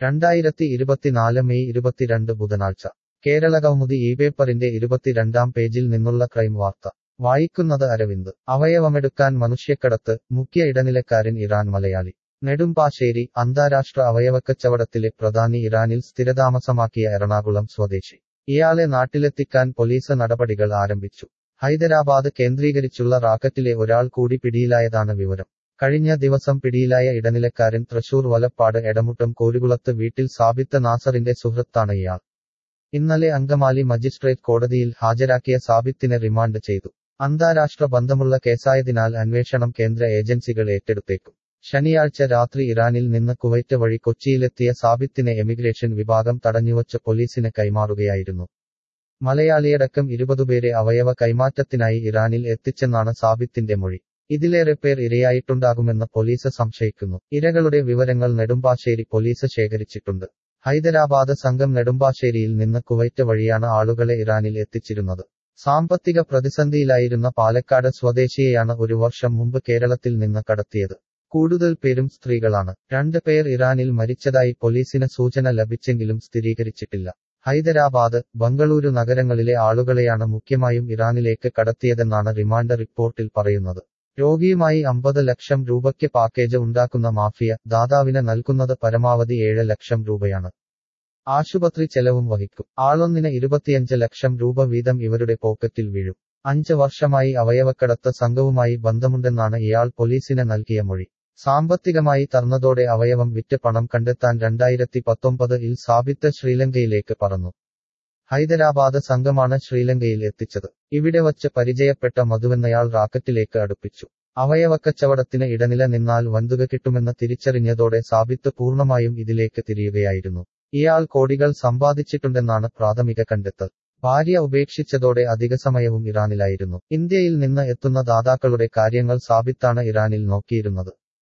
രണ്ടായിരത്തി ഇരുപത്തിനാല് മെയ് ഇരുപത്തിരണ്ട് ബുധനാഴ്ച കേരള കൗമുദി ഈ പേപ്പറിന്റെ ഇരുപത്തിരണ്ടാം പേജിൽ നിന്നുള്ള ക്രൈം വാർത്ത വായിക്കുന്നത് അരവിന്ദ് അവയവമെടുക്കാൻ മനുഷ്യക്കടത്ത് മുഖ്യ ഇടനിലക്കാരൻ ഇറാൻ മലയാളി നെടുമ്പാശ്ശേരി അന്താരാഷ്ട്ര അവയവക്കച്ചവടത്തിലെ പ്രധാനി ഇറാനിൽ സ്ഥിരതാമസമാക്കിയ എറണാകുളം സ്വദേശി ഇയാളെ നാട്ടിലെത്തിക്കാൻ പോലീസ് നടപടികൾ ആരംഭിച്ചു ഹൈദരാബാദ് കേന്ദ്രീകരിച്ചുള്ള റാക്കറ്റിലെ ഒരാൾ കൂടി പിടിയിലായതാണ് വിവരം കഴിഞ്ഞ ദിവസം പിടിയിലായ ഇടനിലക്കാരൻ തൃശൂർ വലപ്പാട് എടമുട്ടം കോരുകുളത്ത് വീട്ടിൽ സാബിത്ത് നാസറിന്റെ സുഹൃത്താണ് ഇയാൾ ഇന്നലെ അങ്കമാലി മജിസ്ട്രേറ്റ് കോടതിയിൽ ഹാജരാക്കിയ സാബിത്തിനെ റിമാൻഡ് ചെയ്തു അന്താരാഷ്ട്ര ബന്ധമുള്ള കേസായതിനാൽ അന്വേഷണം കേന്ദ്ര ഏജൻസികൾ ഏറ്റെടുത്തേക്കും ശനിയാഴ്ച രാത്രി ഇറാനിൽ നിന്ന് കുവൈറ്റ് വഴി കൊച്ചിയിലെത്തിയ സാബിത്തിനെ എമിഗ്രേഷൻ വിഭാഗം തടഞ്ഞുവച്ച് പോലീസിന് കൈമാറുകയായിരുന്നു മലയാളിയടക്കം ഇരുപതുപേരെ അവയവ കൈമാറ്റത്തിനായി ഇറാനിൽ എത്തിച്ചെന്നാണ് സാബിത്തിന്റെ മൊഴി ഇതിലേറെ പേർ ഇരയായിട്ടുണ്ടാകുമെന്ന് പോലീസ് സംശയിക്കുന്നു ഇരകളുടെ വിവരങ്ങൾ നെടുമ്പാശ്ശേരി പോലീസ് ശേഖരിച്ചിട്ടുണ്ട് ഹൈദരാബാദ് സംഘം നെടുമ്പാശ്ശേരിയിൽ നിന്ന് കുവൈറ്റ് വഴിയാണ് ആളുകളെ ഇറാനിൽ എത്തിച്ചിരുന്നത് സാമ്പത്തിക പ്രതിസന്ധിയിലായിരുന്ന പാലക്കാട് സ്വദേശിയെയാണ് ഒരു വർഷം മുമ്പ് കേരളത്തിൽ നിന്ന് കടത്തിയത് കൂടുതൽ പേരും സ്ത്രീകളാണ് രണ്ട് പേർ ഇറാനിൽ മരിച്ചതായി പോലീസിന് സൂചന ലഭിച്ചെങ്കിലും സ്ഥിരീകരിച്ചിട്ടില്ല ഹൈദരാബാദ് ബംഗളൂരു നഗരങ്ങളിലെ ആളുകളെയാണ് മുഖ്യമായും ഇറാനിലേക്ക് കടത്തിയതെന്നാണ് റിമാൻഡ് റിപ്പോർട്ടിൽ പറയുന്നത് രോഗിയുമായി അമ്പത് ലക്ഷം രൂപയ്ക്ക് പാക്കേജ് ഉണ്ടാക്കുന്ന മാഫിയ ദാതാവിന് നൽകുന്നത് പരമാവധി ഏഴ് ലക്ഷം രൂപയാണ് ആശുപത്രി ചെലവും വഹിക്കും ആളൊന്നിന് ഇരുപത്തിയഞ്ച് ലക്ഷം രൂപ വീതം ഇവരുടെ പോക്കറ്റിൽ വീഴും അഞ്ച് വർഷമായി അവയവക്കടത്ത് സംഘവുമായി ബന്ധമുണ്ടെന്നാണ് ഇയാൾ പോലീസിന് നൽകിയ മൊഴി സാമ്പത്തികമായി തർന്നതോടെ അവയവം വിറ്റ് പണം കണ്ടെത്താൻ രണ്ടായിരത്തി പത്തൊമ്പത് ഇൽ സാബിത്ത് ശ്രീലങ്കയിലേക്ക് പറന്നു ഹൈദരാബാദ് സംഘമാണ് ശ്രീലങ്കയിൽ എത്തിച്ചത് ഇവിടെ വച്ച് പരിചയപ്പെട്ട മധുവെന്നയാൾ റാക്കറ്റിലേക്ക് അടുപ്പിച്ചു അവയവക്കച്ചവടത്തിന് ഇടനില നിന്നാൽ വന്തുക കിട്ടുമെന്ന് തിരിച്ചറിഞ്ഞതോടെ സാബിത്ത് പൂർണ്ണമായും ഇതിലേക്ക് തിരിയുകയായിരുന്നു ഇയാൾ കോടികൾ സമ്പാദിച്ചിട്ടുണ്ടെന്നാണ് പ്രാഥമിക കണ്ടെത്തൽ ഭാര്യ ഉപേക്ഷിച്ചതോടെ അധിക സമയവും ഇറാനിലായിരുന്നു ഇന്ത്യയിൽ നിന്ന് എത്തുന്ന ദാതാക്കളുടെ കാര്യങ്ങൾ സാബിത്താണ് ഇറാനിൽ നോക്കിയിരുന്നത്